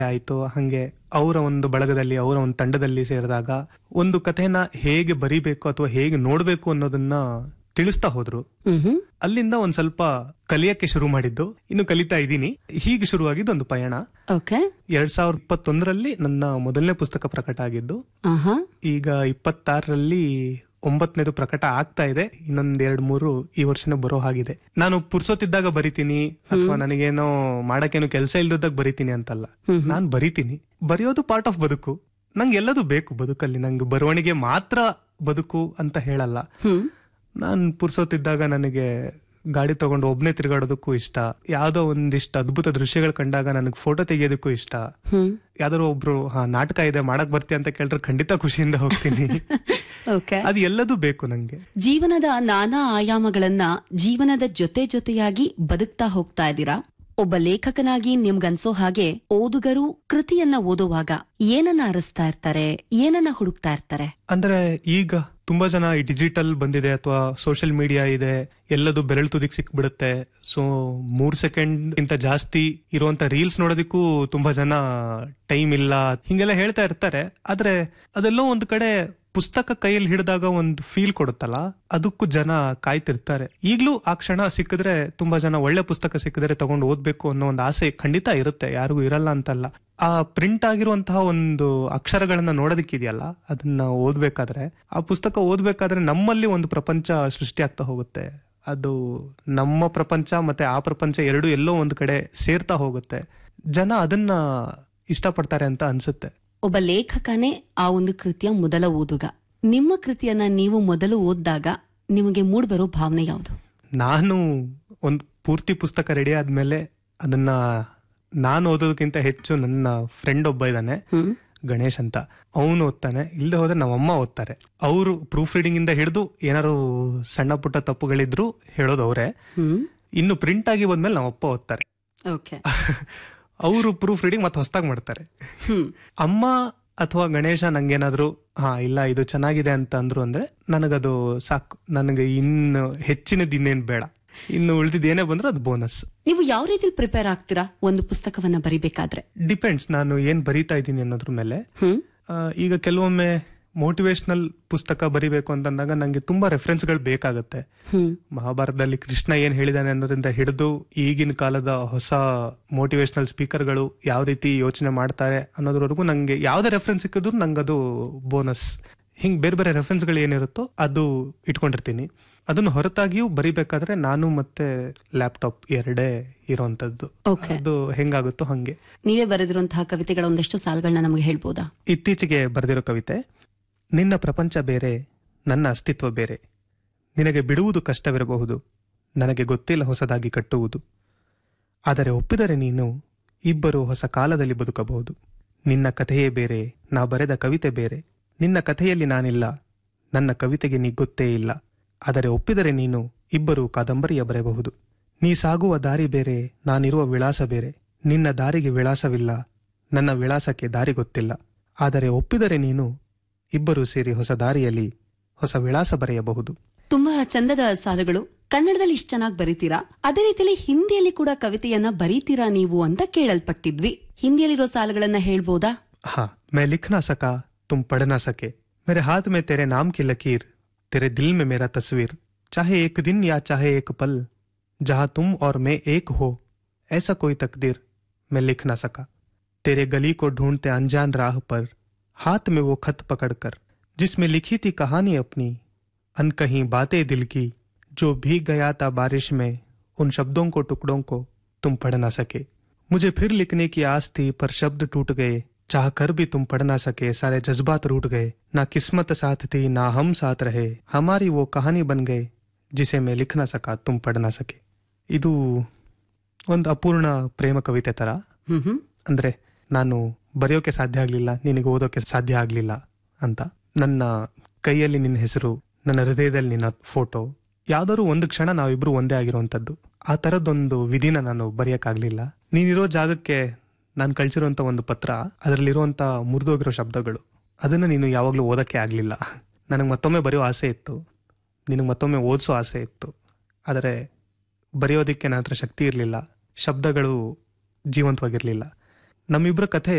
ಆಯ್ತು ಹಂಗೆ ಅವರ ಒಂದು ಬಳಗದಲ್ಲಿ ಅವರ ಒಂದು ತಂಡದಲ್ಲಿ ಸೇರಿದಾಗ ಒಂದು ಕಥೆನ ಹೇಗೆ ಬರಿಬೇಕು ಅಥವಾ ಹೇಗೆ ನೋಡ್ಬೇಕು ಅನ್ನೋದನ್ನ ತಿಳಿಸ್ತಾ ಹೋದ್ರು ಹ್ಮ್ ಅಲ್ಲಿಂದ ಒಂದ್ ಸ್ವಲ್ಪ ಕಲಿಯಕ್ಕೆ ಶುರು ಮಾಡಿದ್ದು ಇನ್ನು ಕಲಿತಾ ಇದ್ದೀನಿ ಹೀಗೆ ಶುರುವಾಗಿದ್ದು ಒಂದು ಪಯಣ ಓಕೆ ಎರಡ್ ಸಾವಿರದ ಇಪ್ಪತ್ತೊಂದರಲ್ಲಿ ನನ್ನ ಮೊದಲನೇ ಪುಸ್ತಕ ಪ್ರಕಟ ಆಗಿದ್ದು ಆಹಾ ಈಗ ಇಪ್ಪತ್ತಾರರಲ್ಲಿ ಒಂಬತ್ತನೇದು ಪ್ರಕಟ ಆಗ್ತಾ ಇದೆ ಇನ್ನೊಂದ್ ಎರಡ್ ಮೂರು ಈ ವರ್ಷನೇ ಬರೋ ಹಾಗಿದೆ ನಾನು ಪುರ್ಸೊತ್ತಿದ್ದಾಗ ಬರಿತೀನಿ ಅಥವಾ ನನಗೇನೋ ಮಾಡಕ್ಕೇನು ಕೆಲಸ ಇಲ್ದಾಗ ಬರಿತೀನಿ ಅಂತಲ್ಲ ನಾನ್ ಬರಿತೀನಿ ಬರೆಯೋದು ಪಾರ್ಟ್ ಆಫ್ ಬದುಕು ನಂಗೆ ಎಲ್ಲದೂ ಬೇಕು ಬದುಕಲ್ಲಿ ನಂಗೆ ಬರವಣಿಗೆ ಮಾತ್ರ ಬದುಕು ಅಂತ ಹೇಳಲ್ಲ ಹ್ಮ್ ನಾನ್ ಪುರ್ಸೊತ್ತಿದ್ದಾಗ ನನಗೆ ಗಾಡಿ ತಗೊಂಡು ಒಬ್ನೇ ತಿರುಗಾಡೋದಕ್ಕೂ ಇಷ್ಟ ಯಾವ್ದೋ ಒಂದಿಷ್ಟು ಅದ್ಭುತ ದೃಶ್ಯಗಳು ಕಂಡಾಗ ನನಗೆ ಫೋಟೋ ತೆಗಿಯೋದಕ್ಕೂ ಇಷ್ಟ ಹ್ಮ್ ಯಾವ್ದಾದ್ರು ಒಬ್ರು ಹಾ ನಾಟಕ ಇದೆ ಮಾಡಕ್ ಬರ್ತೀಯ ಅಂತ ಕೇಳಿದ್ರೆ ಖಂಡಿತ ಖುಷಿಯಿಂದ ಹೋಗ್ತೀನಿ ಓಕೆ ಅದು ಎಲ್ಲದೂ ಬೇಕು ನಂಗೆ ಜೀವನದ ನಾನಾ ಆಯಾಮಗಳನ್ನ ಜೀವನದ ಜೊತೆ ಜೊತೆಯಾಗಿ ಬದುಕ್ತಾ ಹೋಗ್ತಾ ಇದ್ದೀರಾ ಒಬ್ಬ ಲೇಖಕನಾಗಿ ನಿಮ್ಗನ್ಸೋ ಹಾಗೆ ಓದುಗರು ಕೃತಿಯನ್ನ ಓದುವಾಗ ಏನನ್ನ ಅರಸ್ತಾ ಇರ್ತಾರೆ ಏನನ್ನ ಹುಡುಕ್ತಾ ಇರ್ತಾರೆ ಅಂದ್ರೆ ಈಗ ತುಂಬಾ ಜನ ಈ ಡಿಜಿಟಲ್ ಬಂದಿದೆ ಅಥವಾ ಸೋಷಿಯಲ್ ಮೀಡಿಯಾ ಇದೆ ಎಲ್ಲದು ಬೆರಳು ತುದಿಗ್ ಸಿಕ್ಬಿಡುತ್ತೆ ಸೊ ಮೂರ್ ಸೆಕೆಂಡ್ ಇಂತ ಜಾಸ್ತಿ ಇರುವಂತ ರೀಲ್ಸ್ ನೋಡೋದಕ್ಕೂ ತುಂಬಾ ಜನ ಟೈಮ್ ಇಲ್ಲ ಹಿಂಗೆಲ್ಲ ಹೇಳ್ತಾ ಇರ್ತಾರೆ ಆದ್ರೆ ಅದೆಲ್ಲೋ ಒಂದ್ ಕಡೆ ಪುಸ್ತಕ ಕೈಯಲ್ಲಿ ಹಿಡಿದಾಗ ಒಂದು ಫೀಲ್ ಕೊಡುತ್ತಲ್ಲ ಅದಕ್ಕೂ ಜನ ಕಾಯ್ತಿರ್ತಾರೆ ಈಗ್ಲೂ ಆ ಕ್ಷಣ ಸಿಕ್ಕಿದ್ರೆ ತುಂಬಾ ಜನ ಒಳ್ಳೆ ಪುಸ್ತಕ ಸಿಕ್ಕಿದ್ರೆ ತಗೊಂಡು ಓದ್ಬೇಕು ಅನ್ನೋ ಒಂದು ಆಸೆ ಖಂಡಿತ ಇರುತ್ತೆ ಯಾರಿಗೂ ಇರಲ್ಲ ಅಂತಲ್ಲ ಆ ಪ್ರಿಂಟ್ ಆಗಿರುವಂತಹ ಒಂದು ಅಕ್ಷರಗಳನ್ನ ನೋಡೋದಕ್ಕಿದೆಯಲ್ಲ ಅದನ್ನ ಓದ್ಬೇಕಾದ್ರೆ ಆ ಪುಸ್ತಕ ಓದ್ಬೇಕಾದ್ರೆ ನಮ್ಮಲ್ಲಿ ಒಂದು ಪ್ರಪಂಚ ಸೃಷ್ಟಿ ಆಗ್ತಾ ಹೋಗುತ್ತೆ ಅದು ನಮ್ಮ ಪ್ರಪಂಚ ಮತ್ತೆ ಆ ಪ್ರಪಂಚ ಎರಡು ಎಲ್ಲೋ ಒಂದು ಕಡೆ ಸೇರ್ತಾ ಹೋಗುತ್ತೆ ಜನ ಅದನ್ನ ಇಷ್ಟಪಡ್ತಾರೆ ಅಂತ ಅನ್ಸುತ್ತೆ ಒಬ್ಬ ಲೇಖಕನೇ ಆ ಒಂದು ಕೃತಿಯ ಮೊದಲ ಓದುಗ ನಿಮ್ಮ ಕೃತಿಯನ್ನ ನೀವು ಮೊದಲು ಓದಿದಾಗ ನಿಮಗೆ ಮೂಡ್ಬರೋ ಭಾವನೆ ಯಾವುದು ನಾನು ಒಂದು ಪೂರ್ತಿ ಪುಸ್ತಕ ರೆಡಿ ಆದ್ಮೇಲೆ ಅದನ್ನ ನಾನು ಓದೋದಕ್ಕಿಂತ ಹೆಚ್ಚು ನನ್ನ ಫ್ರೆಂಡ್ ಒಬ್ಬ ಇದ್ದಾನೆ ಹ್ಮ್ ಗಣೇಶ್ ಅಂತ ಅವನು ಓದ್ತಾನೆ ಇಲ್ಲದೆ ಹೋದ್ರೆ ನಮ್ಮಮ್ಮ ಓದ್ತಾರೆ ಅವರು ಪ್ರೂಫ್ ರೀಡಿಂಗ್ ಇಂದ ಹಿಡಿದು ಏನಾರು ಸಣ್ಣ ಪುಟ್ಟ ತಪ್ಪುಗಳಿದ್ರು ಹೇಳೋದು ಅವರೇ ಹ್ಮ್ ಇನ್ನು ಪ್ರಿಂಟ್ ಆಗಿ ಹೋದ್ಮೇಲೆ ನಮ್ಮಪ್ಪ ಓದ್ತಾರೆ ಓಕೆ ಅವರು ಪ್ರೂಫ್ ರೀಡಿಂಗ್ ಮತ್ತೆ ಹೊಸದಾಗಿ ಮಾಡ್ತಾರೆ ಹ್ಮ್ ಅಮ್ಮ ಅಥವಾ ಗಣೇಶ ನಂಗೇನಾದ್ರು ಹಾ ಇಲ್ಲ ಇದು ಚೆನ್ನಾಗಿದೆ ಅಂತ ಅಂದ್ರು ಅಂದ್ರೆ ನನಗದು ಸಾಕು ನನಗೆ ಇನ್ನು ಹೆಚ್ಚಿನದು ಇನ್ನೇನ್ ಬೇಡ ಇನ್ನು ಉಳಿದಿದ್ದು ಏನೇ ಬಂದ್ರೆ ಅದು ಬೋನಸ್ ನೀವು ಯಾವ ರೀತಿಲಿ ಪ್ರಿಪೇರ್ ಆಗ್ತೀರಾ ಒಂದು ಪುಸ್ತಕವನ್ನ ಬರಿಬೇಕಾದ್ರೆ ಡಿಪೆಂಡ್ಸ್ ನಾನು ಏನ್ ಬರೀತಾ ಇದ್ದೀನಿ ಅನ್ನೋದ್ರ ಮೇಲೆ ಹ್ಮ್ ಆ, ಈಗ ಕೆಲವೊಮ್ಮೆ ಮೋಟಿವೇಶನಲ್ ಪುಸ್ತಕ ಬರಿಬೇಕು ಅಂತಂದಾಗ ನಂಗೆ ತುಂಬಾ ರೆಫರೆನ್ಸ್ಗಳು ಬೇಕಾಗುತ್ತೆ ಹ್ಮ್ ಮಹಾಭಾರತದಲ್ಲಿ ಕೃಷ್ಣ ಏನ್ ಹೇಳಿದಾನೆ ಅನ್ನೋದ್ರಿಂದ ಹಿಡಿದು ಈಗಿನ ಕಾಲದ ಹೊಸ ಮೋಟಿವೇಶನಲ್ ಸ್ಪೀಕರ್ಗಳು ಯಾವ ರೀತಿ ಯೋಚನೆ ಮಾಡ್ತಾರೆ ಅನ್ನೋದ್ರವರೆಗೂ ನಂಗೆ ಯಾವ್ದೇ ರೆಫರೆನ್ಸ್ ಸಿಕ್ಕಿದ್ರು ನಂಗೆ ಅದು ಬೋನಸ್ ಹಿಂಗ್ ಬೇರೆ ಬೇರೆ ರೆಫರೆನ್ಸ್ಗಳು ಏನಿರುತ್ತೋ ಅದು ಇಟ್ಕೊಂಡಿರ್ತೀನಿ ಅದನ್ನು ಹೊರತಾಗಿಯೂ ಬರಿಬೇಕಾದ್ರೆ ನಾನು ಮತ್ತೆ ಲ್ಯಾಪ್ಟಾಪ್ ಎರಡೇ ಇರೋಂಥದ್ದು ಓಕೆ ಅದು ಹೆಂಗಾಗುತ್ತೋ ಹಂಗೆ ನೀವೇ ಬರೆದಿರುವಂತಹ ಕವಿತೆಗಳ ಒಂದಷ್ಟು ಸಾಲುಗಳನ್ನ ನಮಗೆ ಹೇಳ್ಬೋದಾ ಇತ್ತೀಚೆಗೆ ಬರೆದಿರೋ ಕವಿತೆ ನಿನ್ನ ಪ್ರಪಂಚ ಬೇರೆ ನನ್ನ ಅಸ್ತಿತ್ವ ಬೇರೆ ನಿನಗೆ ಬಿಡುವುದು ಕಷ್ಟವಿರಬಹುದು ನನಗೆ ಗೊತ್ತಿಲ್ಲ ಹೊಸದಾಗಿ ಕಟ್ಟುವುದು ಆದರೆ ಒಪ್ಪಿದರೆ ನೀನು ಇಬ್ಬರು ಹೊಸ ಕಾಲದಲ್ಲಿ ಬದುಕಬಹುದು ನಿನ್ನ ಕಥೆಯೇ ಬೇರೆ ನಾ ಬರೆದ ಕವಿತೆ ಬೇರೆ ನಿನ್ನ ಕಥೆಯಲ್ಲಿ ನಾನಿಲ್ಲ ನನ್ನ ಕವಿತೆಗೆ ನೀ ಗೊತ್ತೇ ಇಲ್ಲ ಆದರೆ ಒಪ್ಪಿದರೆ ನೀನು ಇಬ್ಬರು ಕಾದಂಬರಿಯ ಬರೆಯಬಹುದು ನೀ ಸಾಗುವ ದಾರಿ ಬೇರೆ ನಾನಿರುವ ವಿಳಾಸ ಬೇರೆ ನಿನ್ನ ದಾರಿಗೆ ವಿಳಾಸವಿಲ್ಲ ನನ್ನ ವಿಳಾಸಕ್ಕೆ ದಾರಿ ಗೊತ್ತಿಲ್ಲ ಆದರೆ ಒಪ್ಪಿದರೆ ನೀನು ಇಬ್ಬರು ಸೇರಿ ಹೊಸ ದಾರಿಯಲ್ಲಿ ಹೊಸ ವಿಳಾಸ ಬರೆಯಬಹುದು ತುಂಬಾ ಚಂದದ ಸಾಲುಗಳು ಕನ್ನಡದಲ್ಲಿ ಇಷ್ಟು ಚೆನ್ನಾಗಿ ಬರೀತೀರಾ ಅದೇ ರೀತಿಯಲ್ಲಿ ಹಿಂದಿಯಲ್ಲಿ ಕೂಡ ಕವಿತೆಯನ್ನ ಬರೀತೀರಾ ನೀವು ಅಂತ ಕೇಳಲ್ಪಟ್ಟಿದ್ವಿ ಹಿಂದಿಯಲ್ಲಿರೋ ಸಾಲುಗಳನ್ನ ಹೇಳ್ಬೋದಾ हाँ मैं लिख ना सका तुम पढ़ ना सके मेरे हाथ में तेरे नाम की लकीर तेरे दिल में मेरा तस्वीर चाहे एक दिन या चाहे एक पल जहां तुम और मैं एक हो ऐसा कोई तकदीर मैं लिख ना सका तेरे गली को ढूंढते अनजान राह पर हाथ में वो खत पकड़कर जिसमें लिखी थी कहानी अपनी अनकहीं बातें दिल की जो भीग गया था बारिश में उन शब्दों को टुकड़ों को तुम पढ़ ना सके मुझे फिर लिखने की आस थी पर शब्द टूट गए चाह कर भी तुम पढ़ ना सके सारे जज्बात रूट गए ना किस्मत साथ थी ना हम साथ रहे हमारी वो कहानी बन गए जिसे मैं लिख ना सका तुम पढ़ ना सके ಇದು ಒಂದು ಅಪೂರ್ಣ ಪ್ರೇಮ ಕವಿತೆ ತರ ಹ್ಮ್ ಹ್ಮ್ ಅಂದ್ರೆ ನಾನು ಬರೆಯೋಕೆ ಸಾಧ್ಯ ಆಗ್ಲಿಲ್ಲ ನಿನಗೆ ಓದೋಕೆ ಸಾಧ್ಯ ಆಗ್ಲಿಲ್ಲ ಅಂತ ನನ್ನ ಕೈಯಲ್ಲಿ ನಿನ್ನ ಹೆಸರು ನನ್ನ ಹೃದಯದಲ್ಲಿ ನಿನ್ನ ಫೋಟೋ ಯಾವ್ದಾದ್ರು ಒಂದು ಕ್ಷಣ ನಾವಿಬ್ರು ಒಂದೇ ಆಗಿರುವಂತದ್ದು ಆ ತರದೊಂದು ವಿಧಿನ ನಾನು ಬರೆಯಕ್ಕಾಗ್ಲಿಲ್ಲ ನೀನಿರೋ ಜಾಗಕ್ಕೆ ನಾನು ಕಳ್ಸಿರುವಂತ ಒಂದು ಪತ್ರ ಅದರಲ್ಲಿರುವಂತ ಮುರಿದೋಗಿರೋ ಶಬ್ದಗಳು ಅದನ್ನ ನೀನು ಯಾವಾಗ್ಲೂ ಓದಕ್ಕೆ ಆಗ್ಲಿಲ್ಲ ನನಗೆ ಮತ್ತೊಮ್ಮೆ ಬರೆಯೋ ಆಸೆ ಇತ್ತು ನಿನಗೆ ಮತ್ತೊಮ್ಮೆ ಓದಿಸೋ ಆಸೆ ಇತ್ತು ಆದರೆ ಬರೆಯೋದಕ್ಕೆ ನನ್ನ ಹತ್ರ ಶಕ್ತಿ ಇರಲಿಲ್ಲ ಶಬ್ದಗಳು ಜೀವಂತವಾಗಿರಲಿಲ್ಲ ನಮ್ಮಿಬ್ರ ಕಥೆ